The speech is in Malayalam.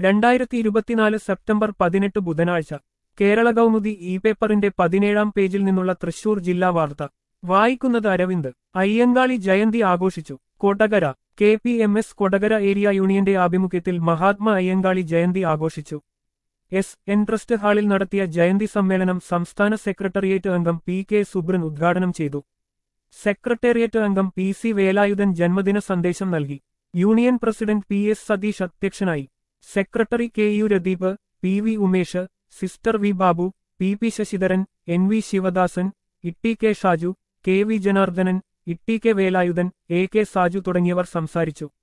രണ്ടായിരത്തി ഇരുപത്തിനാല് സെപ്റ്റംബർ പതിനെട്ട് ബുധനാഴ്ച കേരള കൗമുദി ഇ പേപ്പറിന്റെ പതിനേഴാം പേജിൽ നിന്നുള്ള തൃശൂർ ജില്ലാ വാർത്ത വായിക്കുന്നത് അരവിന്ദ് അയ്യങ്കാളി ജയന്തി ആഘോഷിച്ചു Kodakara K P M S Kodakara area യൂണിയന്റെ ആഭിമുഖ്യത്തിൽ മഹാത്മാ അയ്യങ്കാളി ജയന്തി ആഘോഷിച്ചു എസ് എൻ ട്രസ്റ്റ് ഹാളിൽ നടത്തിയ ജയന്തി സമ്മേളനം സംസ്ഥാന സെക്രട്ടേറിയറ്റ് അംഗം പി കെ സുബ്രൻ ഉദ്ഘാടനം ചെയ്തു സെക്രട്ടേറിയറ്റ് അംഗം പി സി വേലായുധൻ ജന്മദിന സന്ദേശം നൽകി union president P S Satheesh അധ്യക്ഷനായി secretary K U Radeep P V Umesh sister V Babu P P Sasidharan N V Sivadasan Itty K Shaju K V Janardhanan Itty K Velayudhan A K Saju തുടങ്ങിയവർ സംസാരിച്ചു